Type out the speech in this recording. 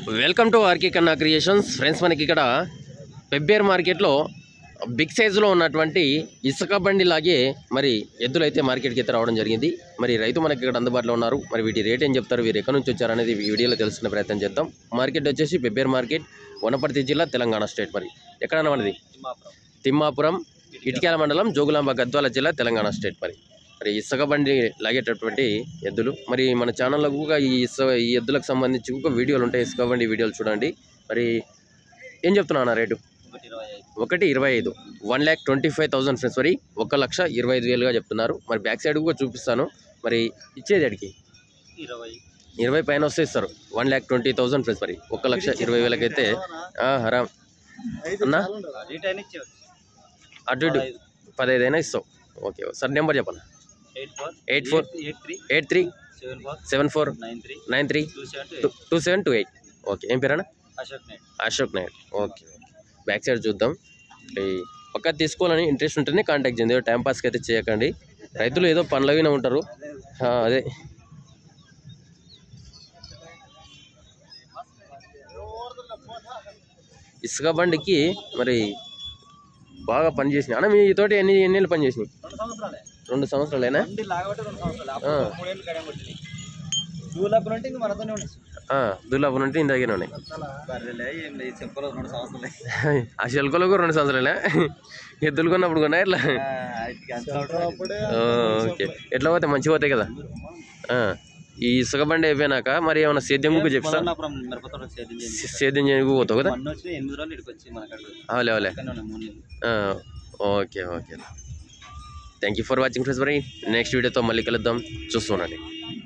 Welcome to R K Kanna creations friends మనకి ఇక్కడ పెబ్బేర్ మార్కెట్లో బిగ్ సైజులో ఉన్నటువంటి ఇసుక బండి లాగే మరి ఎద్దులు అయితే మార్కెట్కి అయితే రావడం జరిగింది మరి రైతు మనకి ఇక్కడ అందుబాటులో ఉన్నారు మరి వీటి రేట్ ఏం చెప్తారు వీరు ఎక్కడి నుంచి వచ్చారు అనేది ఈ వీడియోలో తెలుసుకునే ప్రయత్నం చేద్దాం మార్కెట్ వచ్చేసి పెబ్బేర్ మార్కెట్ వనపర్తి జిల్లా తెలంగాణ స్టేట్ మరి ఎక్కడన్నా మనది తిమ్మాపురం ఇటిక్యాల మండలం జోగులాంబ గద్వాల జిల్లా తెలంగాణ స్టేట్ మరి మరి ఇసుక బండి లాగేటటువంటి ఎద్దులు మరి మన ఛానల్లో కూడా ఈ ఇసుక ఈ ఎద్దులకు సంబంధించి కూడా వీడియోలు ఉంటాయి ఇసుక బండి వీడియోలు చూడండి మరి ఏం చెప్తున్నా అన్న రేటు ఒకటి ఇరవై ఐదు ఒకటి ఇరవై ఐదు one lakh twenty five thousand friends మరి ఒక లక్ష ఇరవై ఐదు వేలుగా చెప్తున్నారు మరి బ్యాక్ సైడ్ కూడా చూపిస్తాను మరి ఇచ్చేది అడిగి ఇరవై ఇరవై పైన వస్తే ఇస్తారు one lakh twenty thousand friends మరి ఒక లక్ష ఇరవై వేలకైతే ఆ, హరాం అన్నా రిటర్న్ ఇచ్చేవచ్చు అటు ఇటు పదహైదు అయినా ఇస్తావు ఓకే సార్ నెంబర్ చెప్పండి eight four eight four eight three eight three seven four seven four nine three nine three two seven two two two seven two eight okay ఏం పేరన్నా అశోక్ నైట్ Ashok Naidu okay okay back side చూద్దాం ఈ పక్క తీసుకోవాలని interest ఉంటేనే contact చేయండి ఏదో టైం పాస్కి అయితే చేయకండి రైతులు ఏదో పనులవిన ఉంటారు ఆ, అదే ఇసుక బండికి మరి బాగా పని చేసినాయి అన్న మీ తోటి ఎన్ని ఎన్ని ఏళ్ళు పని చేసినాయి రెండు సంవత్సరాలే రెండు సంవత్సరాలేనా బండి లాగబట్టి రెండు సంవత్సరాలు ఆ. అప్పుడు మూడేళ్ళు గడియం కొట్టినాయి దూలప్పుడు అంటే ఇంక మనతోనే ఉన్నాయి దుల్లాపు నుండి ఇంత దగ్గర ఉన్నాయి బర్రెలే ఏం లేదు చెప్పలో రెండు సంవత్సరాలే ఆ శిల్కలో కూడా రెండు సంవత్సరాలేనా ఎద్దులు కొన్నప్పుడు కొన్నా ఎట్లా అప్పుడే ఆ, ఓకే ఎట్లా పోతే మంచిగా పోతాయి కదా ఆ, ఈ ఇసుక బండి అయిపోయినాక మరి ఏమైనా సేద్యం కూడా చెప్తా మిరపతోట సేద్యం చేసి సేద్యం చేయకు పోతావు కదా మొన్న వచ్చి ఎనిమిది రోజులు ఇక్కడికి వచ్చి మన అక్కడ అవలే అవలే పక్కనే ఉన్నాయి మూడు నెలలు ఆ, okay okay thank you for watching friends మరి నెక్స్ట్ వీడియోతో మళ్ళీ కలుద్దాం చూస్తుండండి